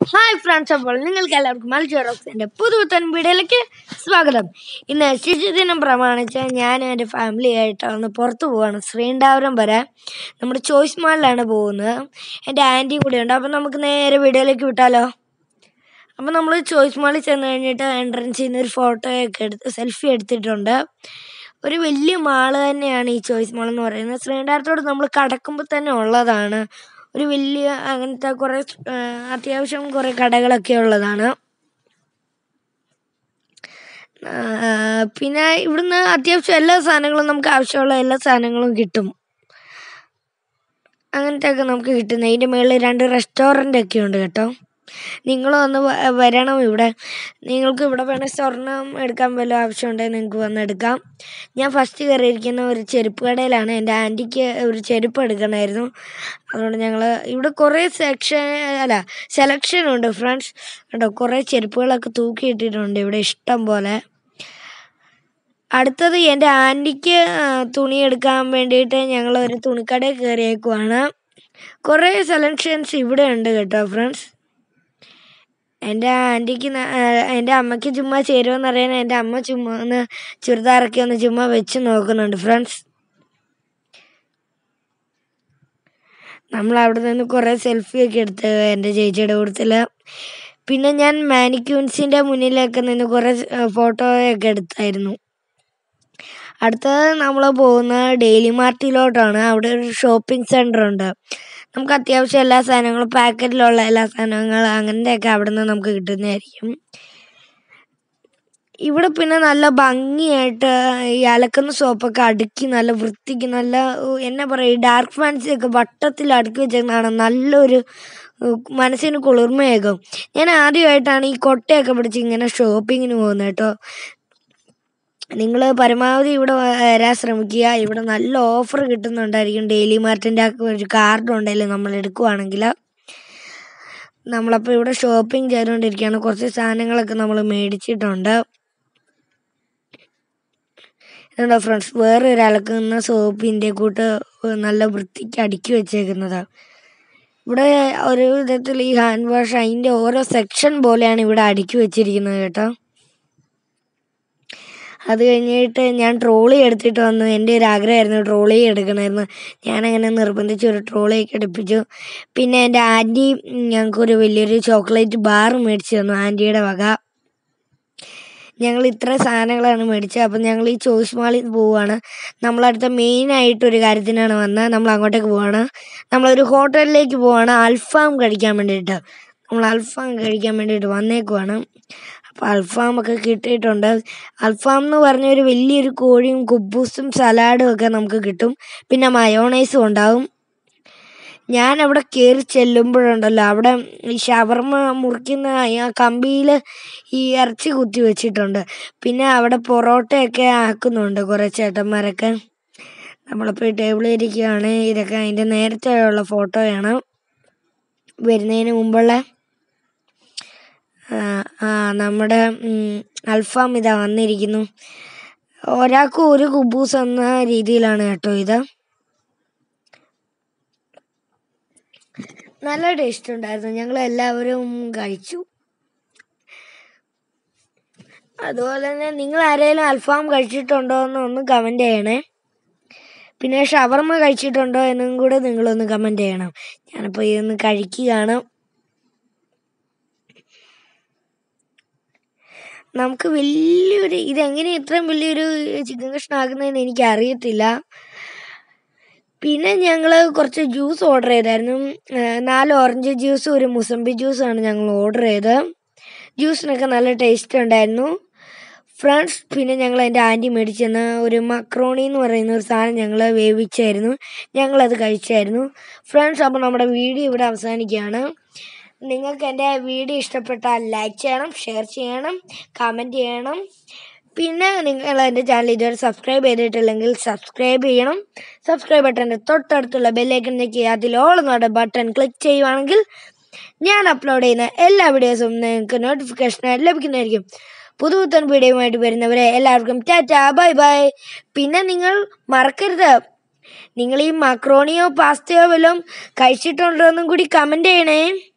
hi friends അപ്പോൾ നിങ്ങൾക്ക് എല്ലാവർക്കും മത്സ്യറോക്സിൻ്റെ പുതുപുത്തൻ വീഡിയോയിലേക്ക് സ്വാഗതം ഇന്ന് ശിശുദിനം പ്രമാണിച്ച് ഞാനും എൻ്റെ ഫാമിലി ആയിട്ടാണ് പുറത്ത് പോവാണ് ശ്രീണ്ടാപുരം വരെ നമ്മുടെ ചോയ്സ് മാളിലാണ് പോകുന്നത് എൻ്റെ ആൻറ്റിയും കൂടെ ഉണ്ട് അപ്പോൾ നമുക്ക് നേരെ വീഡിയോയിലേക്ക് വിട്ടാലോ അപ്പോൾ നമ്മൾ ചോയ്സ് മാളിൽ ചെന്ന് കഴിഞ്ഞിട്ട് എൻട്രൻസിൽ നിന്ന് ഒരു ഫോട്ടോയൊക്കെ എടുത്ത് സെൽഫി എടുത്തിട്ടുണ്ട് ഒരു വലിയ മാള് തന്നെയാണ് ഈ ചോയ്സ് മാൾ എന്ന് പറയുന്നത് ശ്രീണ്ടാരത്തോട് നമ്മൾ കടക്കുമ്പോൾ തന്നെ ഉള്ളതാണ് ഒരു വലിയ അങ്ങനത്തെ കുറേ ആ, അത്യാവശ്യം കുറേ കടകളൊക്കെ ഉള്ളതാണ് ആ, പിന്നെ ഇവിടുന്ന് അത്യാവശ്യം എല്ലാ സാധനങ്ങളും നമുക്ക് ആവശ്യമുള്ള എല്ലാ സാധനങ്ങളും കിട്ടും അങ്ങനത്തെ ഒക്കെ നമുക്ക് കിട്ടുന്നത് അതിൻ്റെ മുകളിൽ രണ്ട് റെസ്റ്റോറൻ്റ് ഒക്കെ ഉണ്ട് കേട്ടോ നിങ്ങളും ഒന്ന് വ- വരണം ഇവിടെ നിങ്ങൾക്ക് ഇവിടെ വേണേൽ സ്വർണം എടുക്കാൻ വല്ല ആവശ്യമുണ്ടെങ്കിൽ നിങ്ങൾക്ക് വന്ന് എടുക്കാം ഞാൻ ഫസ്റ്റ് കയറിയിരിക്കുന്ന ഒരു ചെരുപ്പ് കടയിലാണ് എൻ്റെ ആൻറ്റിക്ക് ഒരു ചെരുപ്പ് എടുക്കണമായിരുന്നു അതുകൊണ്ട് ഞങ്ങൾ ഇവിടെ കുറേ സെക്ഷൻ അല്ല സെലക്ഷൻ ഉണ്ട് ഫ്രണ്ട്സ് കേട്ടോ കുറേ ചെരുപ്പുകളൊക്കെ തൂക്കിയിട്ടിട്ടുണ്ട് ഇവിടെ ഇഷ്ടം പോലെ അടുത്തത് എൻ്റെ ആൻറ്റിക്ക് ആ, തുണി എടുക്കാൻ വേണ്ടിയിട്ട് ഞങ്ങൾ ഒരു തുണിക്കടയിൽ കയറിയേക്കുവാണ് കുറേ സെലക്ഷൻസ് ഇവിടെ ഉണ്ട് കേട്ടോ ഫ്രണ്ട്സ് എൻ്റെ ആൻറ്റിക്ക് ന- ആ, എൻ്റെ അമ്മയ്ക്ക് ചുമ്മാ ചേരുമെന്ന് അറിയാൻ എൻ്റെ അമ്മ ചുമ്മാ ഒന്ന് ചുരിദാറൊക്കെ ഒന്ന് ചുമ്മാ വെച്ച് നോക്കുന്നുണ്ട് ഫ്രണ്ട്സ് നമ്മൾ അവിടെ നിന്ന് കുറേ സെൽഫിയൊക്കെ എടുത്ത് എൻ്റെ ചേച്ചിയുടെ കൂട്ടത്തിൽ പിന്നെ ഞാൻ മാനിക്യൂൻസിൻ്റെ മുന്നിലൊക്കെ നിന്ന് കുറേ ഫോട്ടോയൊക്കെ എടുത്തായിരുന്നു അടുത്തത് നമ്മൾ പോകുന്ന ഡെയിലി മാർട്ടിലോട്ടാണ് അവിടെ ഒരു ഷോപ്പിംഗ് സെൻറ്റർ ഉണ്ട് നമുക്ക് അത്യാവശ്യം എല്ലാ സാധനങ്ങളും പാക്കറ്റിലുള്ള എല്ലാ സാധനങ്ങൾ അങ്ങനത്തെയൊക്കെ അവിടെ നിന്ന് നമുക്ക് കിട്ടുന്നതായിരിക്കും ഇവിടെ പിന്നെ നല്ല ഭംഗിയായിട്ട് ഈ അലക്കുന്ന സോപ്പൊക്കെ അടുക്കി നല്ല വൃത്തിക്ക് നല്ല ഉ, എന്നാ പറയുക ഡാർക്ക് ഫാൻസി ഒക്കെ വട്ടത്തിൽ അടുക്കി വെച്ചേക്കുന്നതാണ് നല്ലൊരു ഉ, മനസ്സിന് കുളിർമയേകും ഞാൻ ആദ്യമായിട്ടാണ് ഈ കൊട്ടയൊക്കെ പിടിച്ച് ഇങ്ങനെ ഷോപ്പിങ്ങിന് പോകുന്നത് കേട്ടോ നിങ്ങൾ പരമാവധി ഇവിടെ വരാൻ ശ്രമിക്കുക ഇവിടെ നല്ല ഓഫർ കിട്ടുന്നുണ്ടായിരിക്കും ഡെയിലി മാർട്ടിൻ്റെ ഒരു കാർഡ് ഉണ്ടെങ്കിൽ നമ്മൾ എടുക്കുവാണെങ്കിൽ നമ്മളപ്പോൾ ഇവിടെ ഷോപ്പിംഗ് ചെയ്തുകൊണ്ടിരിക്കുകയാണ് കുറച്ച് സാധനങ്ങളൊക്കെ നമ്മൾ മേടിച്ചിട്ടുണ്ട് ഇതുണ്ടോ ഫ്രണ്ട്സ് വേറെ ഒരാൾക്ക് നിന്ന സോപ്പിൻ്റെ കൂട്ട് നല്ല വൃത്തിക്ക് അടുക്കി വെച്ചേക്കുന്നത് ഇവിടെ ഒരു വിധത്തിൽ ഈ ഹാൻഡ് വാഷ് അതിൻ്റെ ഓരോ സെക്ഷൻ പോലെയാണ് ഇവിടെ അടുക്കി വെച്ചിരിക്കുന്നത് കേട്ടോ അത് കഴിഞ്ഞിട്ട് ഞാൻ ട്രോളി എടുത്തിട്ട് വന്നു എൻ്റെ ഒരു ആഗ്രഹമായിരുന്നു ട്രോളി എടുക്കണമായിരുന്നു ഞാനങ്ങനെ നിർബന്ധിച്ച് ഒരു ട്രോളിയൊക്കെ എടുപ്പിച്ചു പിന്നെ എൻ്റെ ആൻറ്റി ഞങ്ങൾക്കൊരു വലിയൊരു ചോക്ലേറ്റ് ബാർ മേടിച്ചു തന്നു ആൻറ്റിയുടെ വക ഞങ്ങൾ ഇത്ര സാധനങ്ങളാണ് മേടിച്ചത് അപ്പം ഞങ്ങൾ ഈ ചോയ്സ് മാളിൽ പോവുകയാണ് നമ്മളടുത്ത മെയിനായിട്ട് ഒരു കാര്യത്തിനാണ് വന്നത് നമ്മൾ അങ്ങോട്ടേക്ക് പോവാണ് നമ്മളൊരു ഹോട്ടലിലേക്ക് പോവാണ് അൽഫാം കഴിക്കാൻ വേണ്ടിയിട്ട് നമ്മൾ അൽഫാം കഴിക്കാൻ വേണ്ടിയിട്ട് വന്നേക്കുവാണ് അപ്പോൾ അൽഫാമൊക്കെ കിട്ടിയിട്ടുണ്ട് അൽഫാം എന്ന് പറഞ്ഞ ഒരു വലിയൊരു കോഴിയും കുബൂസും സലാഡും ഒക്കെ നമുക്ക് കിട്ടും പിന്നെ മയോണൈസും ഉണ്ടാവും ഞാൻ അവിടെ കയറി ചെല്ലുമ്പോഴുണ്ടല്ലോ അവിടെ ഈ ഷവർമ മുറിക്കുന്ന ആ കമ്പിയിൽ ഈ ഇറച്ചി കുത്തി വെച്ചിട്ടുണ്ട് പിന്നെ അവിടെ പൊറോട്ടയൊക്കെ ആക്കുന്നുണ്ട് കുറേ ചേട്ടന്മാരൊക്കെ നമ്മളിപ്പോൾ ഈ ടേബിളിൽ ഇരിക്കുകയാണ് ഇതൊക്കെ അതിൻ്റെ നേരത്തെ ഉള്ള ഫോട്ടോയാണ് വരുന്നതിന് മുമ്പുള്ള ആ, ആ നമ്മുടെ ഉം, അൽഫാം ഇതാ വന്നിരിക്കുന്നു ഒരാൾക്ക് ഒരു കുബൂസ് എന്ന രീതിയിലാണ് കേട്ടോ ഇത് നല്ല ടേസ്റ്റ് ഉണ്ടായിരുന്നു ഞങ്ങൾ എല്ലാവരും കഴിച്ചു അതുപോലെ തന്നെ നിങ്ങൾ ആരെങ്കിലും അൽഫാം കഴിച്ചിട്ടുണ്ടോ എന്ന് ഒന്ന് കമൻറ്റ് ചെയ്യണേ പിന്നെ ഷവർമ കഴിച്ചിട്ടുണ്ടോ എന്നും കൂടെ നിങ്ങളൊന്ന് കമൻറ്റ് ചെയ്യണം ഞാനിപ്പോൾ ഇതൊന്ന് കഴിക്കുകയാണ് നമുക്ക് വലിയൊരു ഇതെങ്ങനെ ഇത്രയും വലിയൊരു ചിക്കൻ കഷ്ണം ആക്കുന്നതെന്ന് എനിക്ക് അറിയത്തില്ല പിന്നെ ഞങ്ങൾ കുറച്ച് ജ്യൂസ് ഓർഡർ ചെയ്തായിരുന്നു ഏഹ് നാല് ഓറഞ്ച് ജ്യൂസും ഒരു മുസമ്പി ജ്യൂസുമാണ് ഞങ്ങൾ ഓർഡർ ചെയ്തത് ജ്യൂസിനൊക്കെ നല്ല ടേസ്റ്റ് ഉണ്ടായിരുന്നു ഫ്രണ്ട്സ് പിന്നെ ഞങ്ങൾ എൻ്റെ ആൻറ്റി മേടിച്ചെന്ന ഒരു മക്രോണി എന്ന് പറയുന്ന ഒരു സാധനം ഞങ്ങൾ വേവിച്ചായിരുന്നു ഞങ്ങളത് കഴിച്ചായിരുന്നു ഫ്രണ്ട്സ് അപ്പോൾ നമ്മുടെ വീഡിയോ ഇവിടെ അവസാനിക്കുകയാണ് നിങ്ങൾക്ക് എൻ്റെ വീഡിയോ ഇഷ്ടപ്പെട്ടാൽ ലൈക്ക് ചെയ്യണം ഷെയർ ചെയ്യണം കമൻറ്റ് ചെയ്യണം പിന്നെ നിങ്ങൾ എൻ്റെ ചാനൽ ഇതുവരെ സബ്സ്ക്രൈബ് ചെയ്തിട്ടില്ലെങ്കിൽ സബ്സ്ക്രൈബ് ചെയ്യണം സബ്സ്ക്രൈബ് ബട്ടൻ്റെ തൊട്ടടുത്തുള്ള ബെല്ലൈക്കൺ ഞെക്കി അതിൽ ഓൾ എന്നുള്ള ബട്ടൺ ക്ലിക്ക് ചെയ്യുവാണെങ്കിൽ ഞാൻ അപ്ലോഡ് ചെയ്യുന്ന എല്ലാ വീഡിയോസും നിങ്ങൾക്ക് നോട്ടിഫിക്കേഷനായി ലഭിക്കുന്നതായിരിക്കും പുതുപുത്തൻ വീഡിയോയുമായിട്ട് വരുന്നവരെ എല്ലാവർക്കും ടാറ്റ ബൈ ബൈ പിന്നെ നിങ്ങൾ മറക്കരുത് നിങ്ങൾ ഈ മക്രോണിയോ പാസ്തയോ വല്ലതും കഴിച്ചിട്ടുണ്ടോ എന്നും കൂടി കമൻറ്റ് ചെയ്യണേ